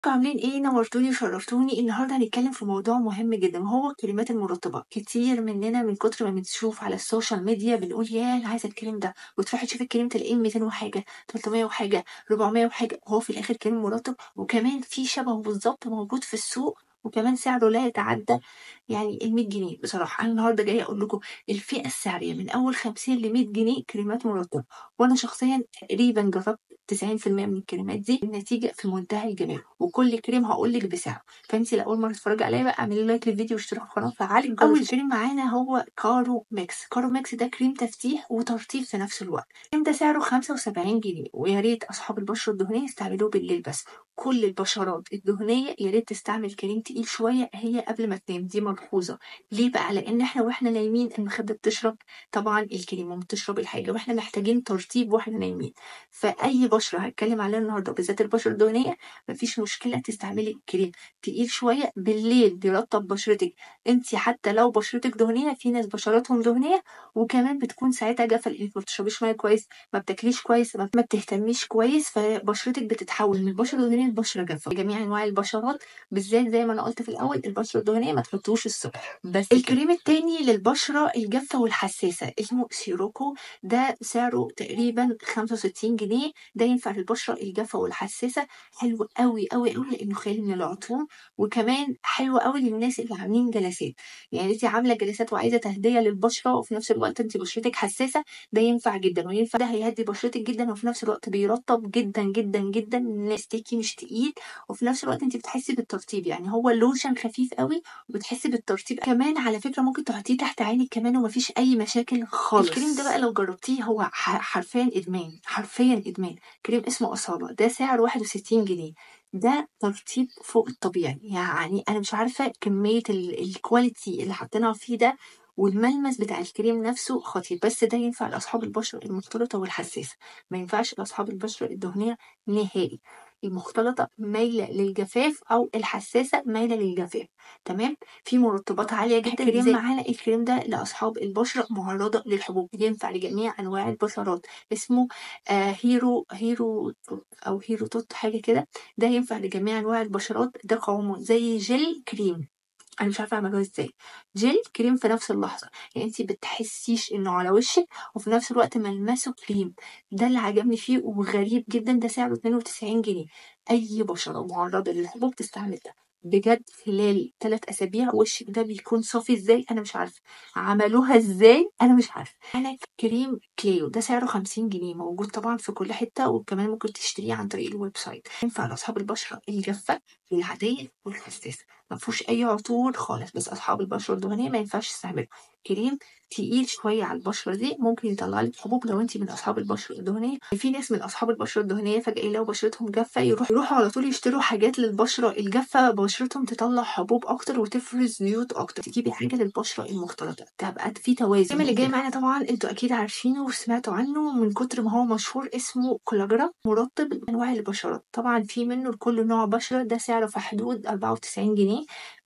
عاملين إيه؟ نورتوني وشرفتوني، النهارده هنتكلم في موضوع مهم جدًا وهو الكريمات المرطبة، كتير مننا من كتر ما بنشوف على السوشيال ميديا بنقول ياه أنا عايزة الكريم ده، وتروحي تشوفي الكريم تلاقيه 200 وحاجة، 300 وحاجة، 400 وحاجة، وهو في الآخر كريم مرطب وكمان في شبهه بالضبط موجود في السوق وكمان سعره لا يتعدى يعني ال100 جنيه بصراحة، أنا النهارده جاية أقول لكم الفئة السعرية من أول 50 ل100 جنيه كريمات مرطبة، وأنا شخصيًا تقريبًا جربت 90% من الكريمات دي، النتيجة في منتهى الجمال، وكل كريم هاقول لك بسعره، فأنتِ لو أول مرة تتفرجي عليَّ بقى اعملي لايك للفيديو واشتركي في القناة وفعلي الجرس. أول كريم معانا هو كارو ميكس، كارو ميكس ده كريم تفتيح وترطيب في نفس الوقت، الكريم ده سعره 75 جنيه ويا ريت أصحاب البشرة الدهنية يستعملوه بالليل بس، كل البشرات الدهنية يا ريت تستعمل كريم تقيل شوية هي قبل ما تنام دي ملحوظة، ليه بقى؟ لأن إحنا وإحنا نايمين المخدة بتشرب طبعًا الكريم وبتشرب الحاجة وإحنا محتاجين ترطيب وإحنا نايمين، فأي بشرة هاتكلم عليها النهارده بالذات البشرة الدهنية ما فيش مشكلة تستعملي كريم تقيل شوية بالليل بيرطب بشرتك، أنتِ حتى لو بشرتك دهنية في ناس بشرتهم دهنية وكمان بتكون ساعتها جافة لإنِك ما بتشربيش مَيّة كويس، ما بتاكليش كويس، ما بتهتميش كويس، فبشرتك بتتحول من بشرة دهنية لبشرة جافة، جميع أنواع البشرات بالذات زي ما أنا قلت في الأول البشرة الدهنية ما تحطوش الصبح، بس كده. الكريم التاني للبشرة الجافة والحساسة اسمه سيروكو ده سعره تقريبًا 65 جنيه، ده ينفع للبشرة الجافة والحساسة، حلو أوي، أوي، أوي لإنه خالي من العطور وكمان حلو أوي للناس اللي عاملين جلسات، يعني أنتِ عاملة جلسات وعايزة تهدية للبشرة وفي نفس الوقت أنتِ بشرتك حساسة ده ينفع جدًا وينفع ده هيهدي بشرتك جدًا وفي نفس الوقت بيرطب جدًا، جدًا، جدًا لاستيكي مش تقيل وفي نفس الوقت أنتِ بتحسي بالترطيب، يعني هو لوشن خفيف أوي وبتحسي بالترطيب كمان على فكرة ممكن تحطيه تحت عينك كمان وما فيش أي مشاكل خالص. الكريم ده بقى لو جربتيه هو ح حرفيًا إدمان، حرفيًا إدمان، كريم اسمه أصالة ده سعره 61 جنيه، ده ترطيب فوق الطبيعي، يعني أنا مش عارفة كمية ال الquality اللي حاطينها فيه ده والملمس بتاع الكريم نفسه خطير، بس ده ينفع لأصحاب البشرة المختلطة والحساسة، ما ينفعش لأصحاب البشرة الدهنية نهائي، المختلطة مايلة للجفاف أو الحساسة مايلة للجفاف، تمام؟ في مرطبات عالية جدًا الكريم معانا الكريم ده لأصحاب البشرة معرضة للحبوب، ينفع لجميع أنواع البشرات، اسمه آآ هيرو هيرو أو هيرو توت حاجة كده، ده ينفع لجميع أنواع البشرات، ده قوامه زي جل كريم، أنا مش عارفة عملوها إزاي، جل كريم في نفس اللحظة، يعني أنتِ بتحسيش إنه على وشِك وفي نفس الوقت ملمسه كريم، ده اللي عجبني فيه وغريب جدًا ده سعره 92 جنيه، أي بشرة معرضة للحبوب تستعمل ده، بجد خلال 3 أسابيع وشِك ده بيكون صافي إزاي أنا مش عارفة، عملوها إزاي أنا مش عارفة. معانا كريم كليو ده سعره 50 جنيه موجود طبعًا في كل حتة وكمان ممكن تشتريه عن طريق الويب سايت، ينفع لأصحاب البشرة الجافة والعادية والحساسة، ما فيهوش أي عطور خالص، بس أصحاب البشرة الدهنية ما ينفعش يستعملوه، كريم تقيل شوية على البشرة دي ممكن يطلع لِك حبوب لو أنتِ من أصحاب البشرة الدهنية، في ناس من أصحاب البشرة الدهنية فجأة يلاقوا بشرتهم جافة يروحوا يروحوا على طول يشتروا حاجات للبشرة الجافة بشرتهم تطلع حبوب أكتر وتفرز زيوت أكتر، تجيبي حاجة للبشرة المختلطة تبقى في توازن. الكريم اللي جاي معانا طبعًا أنتم أكيد عارفينه وسمعتوا عنه من كتر ما هو مشهور اسمه كولاجرا مرطب لأنواع البشرات، طبعًا في منه لكل نوع بشرة ده سعره في حدود 94 جنيه،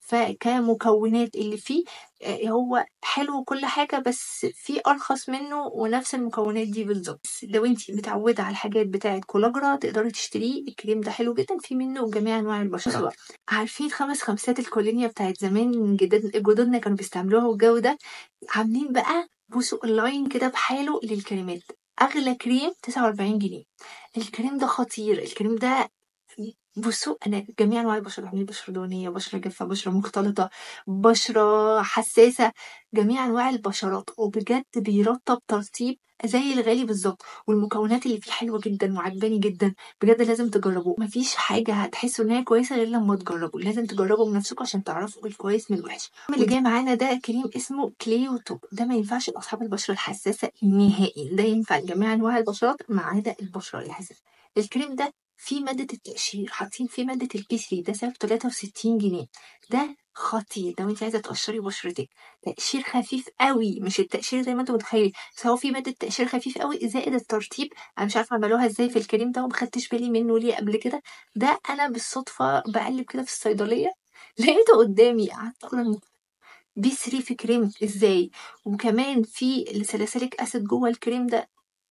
فكمكونات اللي فيه آآ هو حلو وكل حاجة بس في أرخص منه ونفس المكونات دي بالضبط، لو أنتِ متعودة على الحاجات بتاعة كولاجرا تقدري تشتريه الكريم ده حلو جدًا في منه جميع أنواع البشرات. عارفين 5 خمسات الكولينيا بتاعة زمان جداد جدودنا كانوا بيستعملوها والجو ده، عاملين بقى بصوا line كده بحاله للكريمات، أغلى كريم 49 جنيه، الكريم ده خطير، الكريم ده بصوا أنا جميع أنواع البشرة عاملين بشرة دهنية، بشرة جافة، بشرة مختلطة، بشرة حساسة، جميع أنواع البشرات وبجد بيرطب ترطيب زي الغالي بالضبط، والمكونات اللي فيه حلوة جدًا وعاجباني جدًا، بجد لازم تجربوه، ما فيش حاجة هتحسوا إن هي كويسة غير لما تجربوا، لازم تجربوا بنفسكم عشان تعرفوا الكويس من الوحش. الكريم اللي جاي معانا ده كريم اسمه كليو توب ده ما ينفعش لأصحاب البشرة الحساسة نهائي، ده ينفع لجميع أنواع البشرات ما عدا البشرة الحساسة. الكريم ده فيه مادة التقشير، حاطين فيه مادة الP3 ده سعره 63 جنيه، ده خطير لو أنتِ عايزة تقشري بشرتك، تقشير خفيف أوي مش التقشير زي ما أنتم متخيلين، بس هو فيه مادة تقشير خفيف أوي زائد الترطيب، أنا مش عارفة عملوها إزاي في الكريم ده وما خدتش بالي منه ليه قبل كده، ده أنا بالصدفة باقلِّب كده في الصيدلية لقيته قدامي قعدت أقول B3 في كريم إزاي؟ وكمان في ساليسيليك أسيد جوه الكريم ده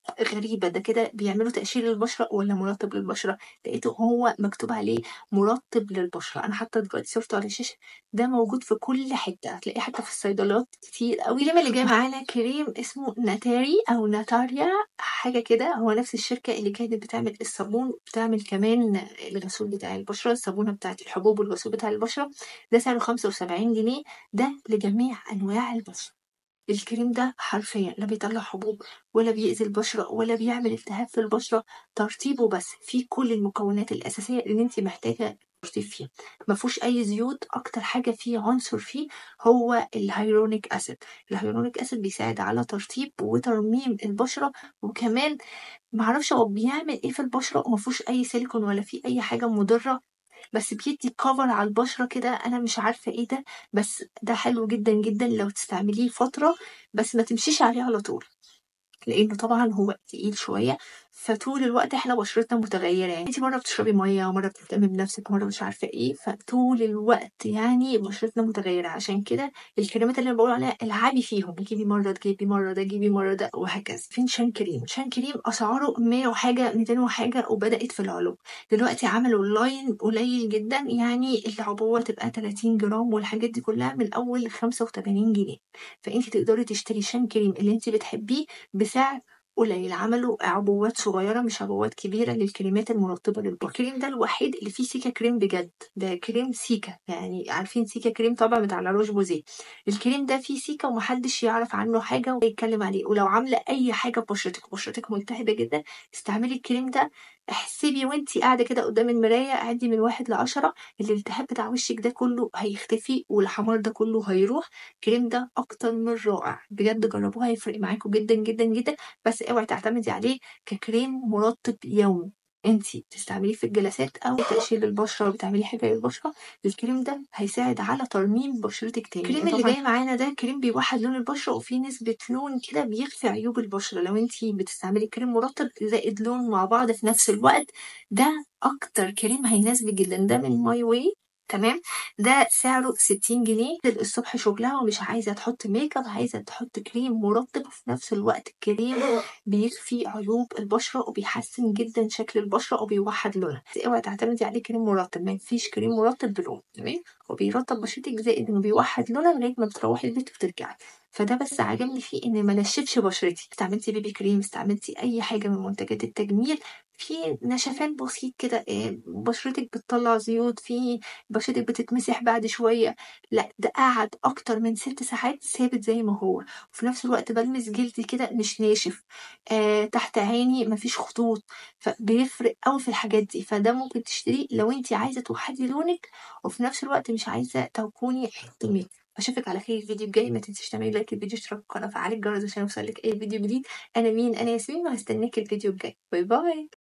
غريبة ده كده بيعملوا تقشير للبشرة ولا مرطب للبشرة لقيته هو مكتوب عليه مرطب للبشرة أنا حاطة دلوقتي صورته على الشاشة ده موجود في كل حتة هتلاقيه حتى في الصيدليات كتير قوي الكريم اللي جاي معانا كريم اسمه ناتاري أو ناتاريا حاجة كده هو نفس الشركة اللي كانت بتعمل الصابون بتعمل كمان الغسول بتاع البشرة الصابونة بتاعت الحبوب والغسول بتاع البشرة ده سعره خمسة وسبعين جنيه ده لجميع أنواع البشرة الكريم ده حرفيا لا بيطلع حبوب ولا بيأذي البشرة ولا بيعمل التهاب في البشرة ترطيبه بس فيه كل المكونات الأساسية اللي انت محتاجة ترطيب فيها مفهوش أي زيوت أكتر حاجة فيه عنصر فيه هو الهيرونيك أسيد الهيرونيك أسيد بيساعد على ترطيب وترميم البشرة وكمان معرفش هو بيعمل ايه في البشرة ومفهوش أي سيليكون ولا فيه أي حاجة مضرة بس بيدي كفر على البشرة كده أنا مش عارفة ايه ده بس ده حلو جدا جدا لو تستعمليه فترة بس ما تمشيش عليه على طول لأنه طبعا هو تقيل شوية فطول الوقت احنا بشرتنا متغيرة يعني انتي مرة بتشربي مية مرة بتهتمي بنفسك مرة مش عارفة ايه فطول الوقت يعني بشرتنا متغيرة عشان كده الكريمات اللي انا بقول عليها العبي فيهم جيبي مرة تجيبي مرة ده جيبي مرة ده وهكذا فين شان كريم شان كريم اسعاره 100 وحاجة 200 وحاجة وبدأت في العلو دلوقتي عملوا اللاين قليل جدا يعني العبوة تبقى 30 جرام والحاجات دي كلها من اول 85 جنيه فانتي تقدري تشتري شان كريم اللي انتي بتحبيه بسعر قليل عملوا عبوات صغيرة مش عبوات كبيرة للكريمات المرطبة للبشرة الكريم ده الوحيد اللي فيه سيكا كريم بجد ده كريم سيكا يعني عارفين سيكا كريم طبعا بتاع لاروش بوزيه الكريم ده فيه سيكا ومحدش يعرف عنه حاجة ويتكلم عليه ولو عاملة أي حاجة ببشرتك بشرتك ملتهبة جدا استعملي الكريم ده احسبي وانتي قاعدة كده قدام المراية عدي من واحد لعشرة الالتهاب بتاع وشك ده كله هيختفي والحمار ده كله هيروح الكريم ده أكتر من رائع بجد جربوه هيفرق معاكم جدا جدا جدا بس اوعي تعتمدي عليه ككريم مرطب يومي انتي بتستعمليه في الجلسات او تقشير للبشره بتعملي حاجه للبشره الكريم ده هيساعد على ترميم بشرتك تاني الكريم اللي جاي معانا ده كريم بيوحد لون البشره وفيه نسبه لون كده بيخفي عيوب البشره لو انتي بتستعملي كريم مرطب زائد لون مع بعض في نفس الوقت ده اكتر كريم هيناسبك جدا ده من ماي واي تمام ده سعره 60 جنيه الصبح شغلها ومش عايزه تحط ميك اب عايزه تحط كريم مرطب وفي نفس الوقت الكريم بيخفي عيوب البشره وبيحسن جدا شكل البشره وبيوحد لونها اوعي تعتمدي عليه كريم مرطب ما فيش كريم مرطب بلون تمام وبيرطب بشرتك زائد انه بيوحد لونها لغايه ما بتروحي البيت وترجعي فده بس عجبني فيه ان ما نشفش بشرتي استعملتي بيبي كريم استعملتي اي حاجه من منتجات التجميل في نشفان بسيط كده آه، بشرتك بتطلع زيوت في بشرتك بتتمسح بعد شويه لا ده قعد اكتر من ست ساعات ثابت زي ما هو وفي نفس الوقت بلمس جلدي كده مش ناشف آه تحت عيني مفيش خطوط فبيفرق قوي في الحاجات دي فده ممكن تشتريه لو انت عايزه توحدي لونك وفي نفس الوقت مش عايزه تكوني حط ميك اشوفك على خير الفيديو الجاي ما تنسيش تعملي لايك للفيديو اشتراك في القناه وفعلي الجرس عشان يوصلك اي فيديو جديد انا مين انا ياسمين وهستناك الفيديو الجاي باي باي